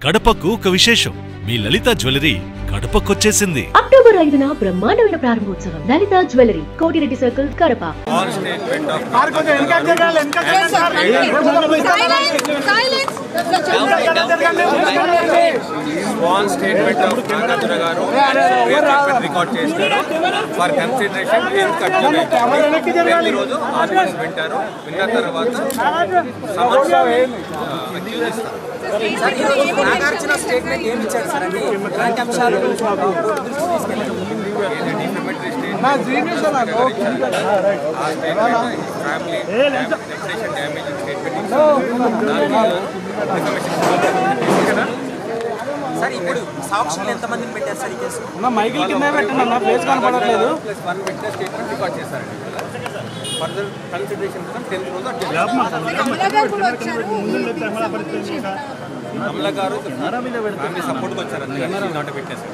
కడపకు ఒక విశేషం మీ లలిత జ్యువెలరీ కడపకొచ్చేసింది అక్టోబర్ ఐదున బ్రహ్మాండమైన ప్రారంభోత్సవం Lalitha jewellery Kotireddy circle Kadapa all statement of small statement of Nagarjuna గారు స్టేట్మెంట్ రికార్డ్ చేస్తారు ఫర్ కన్సిడరేషన్ ఏం కట్టు రోజు ఆర్గ్యుమెంట్స్ వింటారు విన్న తర్వాత సమస్య అక్యూజ్ ఇస్తారు నాగార్జున స్టేట్మెంట్ ఏమి ఇచ్చారు సార్ అంటే ఎలాంటి అంశాలు ఏదైతే డిఫర్మేటరీ స్టేట్మెంట్ ఆ statement family reputation damaging statement ఇచ్చారు దానికి సార్ ఇప్పుడు సాక్షులు ఎంతమందిని పెట్టారు సార్ ఈ కేసు మైకిల్ కింద పెట్టండి అన్న ప్లేస్ కనపడట్లేదు plus one witness statement record చేశారండి ఫర్దర్ కన్సిడరేషన్ కోసం టెన్త్ రోజు అడ్జస్ట్ అమల గారు ఫ్యామిలీ సపోర్ట్కి వచ్చారు అందుకని నాట్ విట్నెస్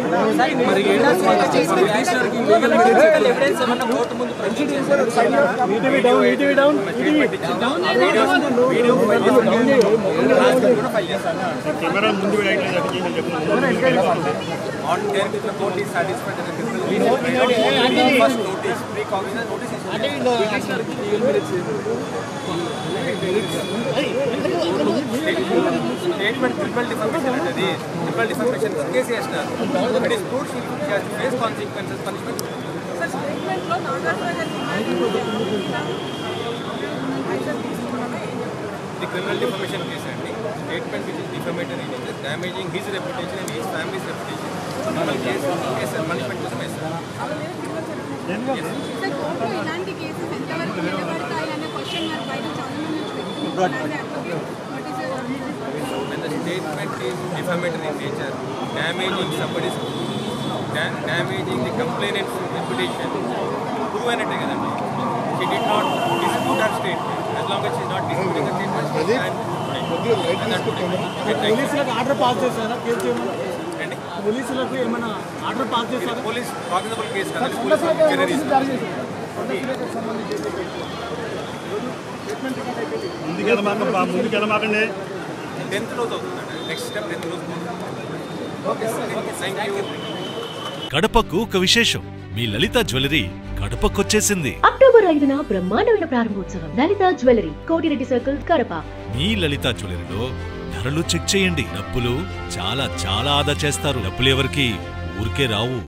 ఎవిడెన్స్ ఏమన్నా కోర్టు ముందు ప్రజెంట్ చేశారు on 10th the court is satisfied that the criminal case first notice pre-cognizant notice is statement criminal defamation అనేది criminal defamation కేసు వేసినారు it is proved she she has to face consequences punishment the criminal defamation case అండి statement which is defamatory in nature damaging his reputation and his family's reputation criminal case వేసారు punishment కోసం వేసారు కోర్టులో ఇలాంటి cases ఎంతవరకు నిలబడతాయి అనే question mark బయట చాలా మంది నుంచి వ్యక్తమవుతుంది what is when the statement is defamatory in nature, damaging somebody's, da- damaging the complainant's reputation, proven it కదండి she did not dispute her statement. As long as she is not disputing the statement, she stand today. And that's today. Okay, thank you. పోలీసులకు order pass చేశారా case చేయమని అండి పోలీసులకు ఏమైనా order pass చేశారా police cognizable case కదండి police చర్య తీసుకుంటారు ముందుకెళ్ళమాక ముందుకెళ్ళమాకండి టెన్త్ రోజు అవుతుందండి నెక్స్ట్ స్టెప్ టెన్త్ రోజు ఓకే థ్యాంక్ యూ కడపకు ఒక విశేషం మీ లలిత జ్యువెలరీ కడపకొచ్చేసింది అక్టోబర్ ఐదున బ్రహ్మాండమైన ప్రారంభోత్సవం లలిత జ్యువెలరీ కోటిరెడ్డి సర్కిల్ కడప మీ లలిత జ్యువెలరీలో ధరలు చెక్ చేయండి డబ్బులు చాలా చాలా ఆదా చేస్తారు డబ్బులు ఎవరికి ఊరికే రావు